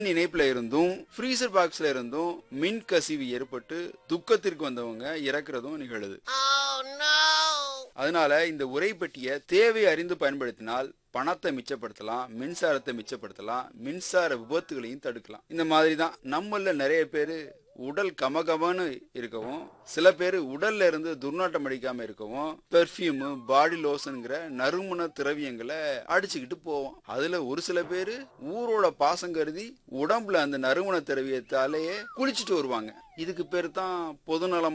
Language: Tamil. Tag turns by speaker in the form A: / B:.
A: இணைப்புல இருந்தும் ஃப்ரீசர் பாக்ஸ்ல இருந்தும் மின் கசிவு ஏற்பட்டு துக்கத்திற்கு வந்தவங்க இறக்குறதும் நிகழுது அதனால இந்த உரைப்பெட்டியை தேவை அறிந்து பயன்படுத்தினால் பணத்தை மிச்சப்படுத்தலாம் மின்சாரத்தை மிச்சப்படுத்தலாம் மின்சார விபத்துகளையும் தடுக்கலாம் இந்த மாதிரி தான் நம்மள நிறைய பேர் உடல் கமகமன்னு இருக்கவும் சில பேர் உடல்ல இருந்து துர்நாற்றம் அடிக்காம இருக்கவும் பெர்ஃப்யூமு பாடி லோஷனுங்கிற நறுமண திரவியங்களை அடிச்சுக்கிட்டு போவோம் அதுல ஒரு சில பேர் ஊரோட பாசம் கருதி உடம்புல அந்த நறுமண திரவியத்தாலேயே குளிச்சுட்டு வருவாங்க இதுக்கு பேர் தான் பொதுநலம்